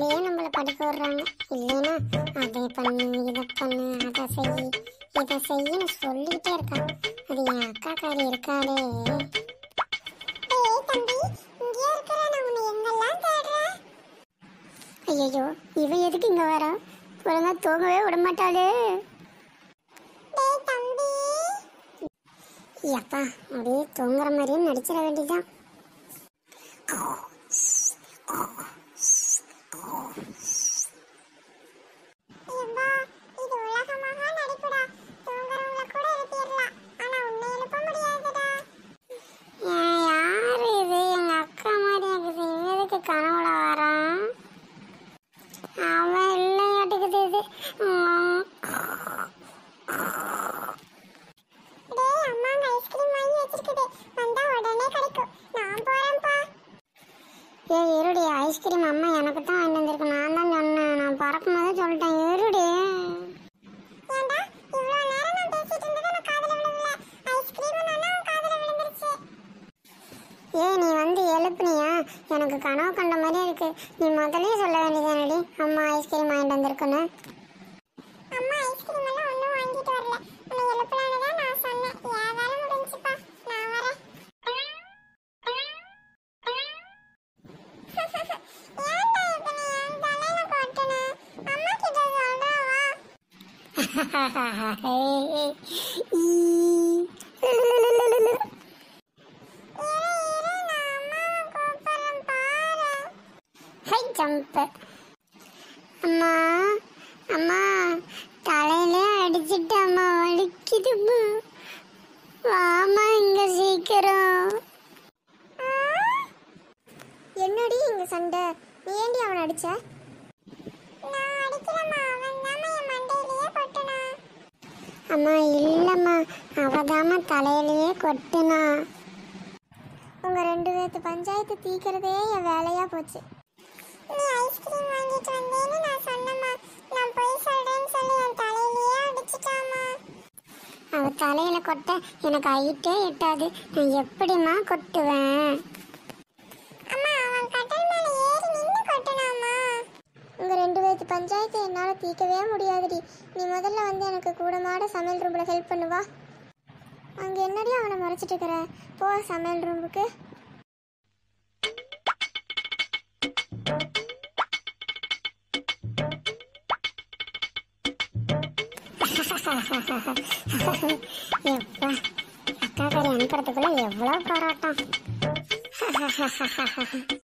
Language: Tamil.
அதுலயே நம்மள படிக்க விடுறாங்க இல்லைன்னா அதை பண்ணு இதை பண்ணு அதை செய் இதை செய்யன்னு சொல்லிக்கிட்டே இருக்கான் அது என் அக்காக்காரி இருக்காளே ஏய் தம்பி இங்கே இருக்கிற நான் உன்னை எங்கெல்லாம் தேடுறேன் ஐயோ இவ எதுக்கு இங்க வர ஒழுங்கா தூங்கவே விட மாட்டாளே டேய் தம்பி அப்பா அப்படியே தூங்குற மாதிரியே நடிச்சிட வேண்டியதான் ஐயப்பா, இது உலகமாக நடிப்புடா. தூங்குறவங்கள கூட எழுப்பிடலாம். ஆனா உன்னை எழுப்ப முடியாதுடா. ஏன் யாரு இது எங்க அக்கா மாதிரி இருக்குது இவன் எதுக்கு கனவுல வரான் அவன் இல்லையாட்டுக்குது இது உம். டேய், அம்மா அங்க ஐஸ்கிரீம் வாங்கி வச்சிருக்குது. வந்தா உடனே கிடைக்கும். நான் போறேன்ப்பா. ஏய் இருடி ஐஸ்கிரீம் அம்மா எனக்கு தான் வாங்கி வந்திருக்கு நான் தான் சொன்னேன் நான் பறக்கும் போதே சொல்லிட்டேன் இருடி ஏன்டா, இவ்ளோ நேரம் நான் பேசிட்டு இருந்தது உனக்கு காதுல விழுகல. ஐஸ்கிரீமும் நானும் உன் காதுல விழுந்துருச்சு. ஏய் நீ வந்து எழுப்புனியா எனக்கு கனவு கண்ட மாதிரியே இருக்கு நீ முதலே சொல்ல வேண்டியதானடி அம்மா ஐஸ்கிரீம் வாங்கிட்டு வந்திருக்குன்னு அம்மா ஐஸ்கிரீம் எல்லாம் ஒண்ணும் வாங்கிட்டு வரல. உன்னை எழுப்பலான்னு தான் நான் சொன்னேன். என் வேலை முடிஞ்சுப்பா. நான் வரேன். ஏன்டா இப்ப நீ என் தலையில கொட்டுன? அம்மா கிட்ட சொல்றா வா. இரு, இரு, நான் அம்மாவை கூப்பிடுறேன் பாரு. ஹை ஜம்ப் அம்மா அம்மா தலையில அடிச்சிட்டு அம்மா வலிக்குதும்மா வாமா இங்க சீக்கிரம் என்னடி இங்க சண்டை நீ ஏண்டி அவனை அடிச்ச நான் அடிக்கலம்மா அவன் தாம்மா என் மண்டையிலேயே கொட்டுனா அம்மா இல்லம்மா அவதாம தலையிலேயே கொட்டுனா உங்க ரெண்டு பேர்த்து பஞ்சாயத்து தீக்கிறதே என் வேலையா போச்சு நீ ஐஸ்கிரீம் வாங்கிட்டு வந்தேன்னு நான் சொன்னம்மா நான் போய் சொல்றேன்னு சொல்லி என் தலையிலேயே அடிச்சிட்டாமா அவ தலையில கொட்ட எனக்கு ஐட்டே எட்டாது நான் எப்படிம்மா கொட்டுவேன் அம்மா அவன் கட்டல் மேல ஏறி நின்னு கொட்டுனாமா உங்க ரெண்டு பேர்த்து பஞ்சாயத்து என்னால தீர்க்கவே முடியாதுடி நீ முதல்ல வந்து எனக்கு கூட மாட சமையல் ரூம்ல ஹெல்ப் பண்ணுவா அங்க என்னடி அவனை மறைச்சிட்டு இருக்கிற போ சமையல் ரூமுக்கு எப்பா அக்கா கறி அனுப்புறதுக்குள்ள எவ்வளவு போராட்டம்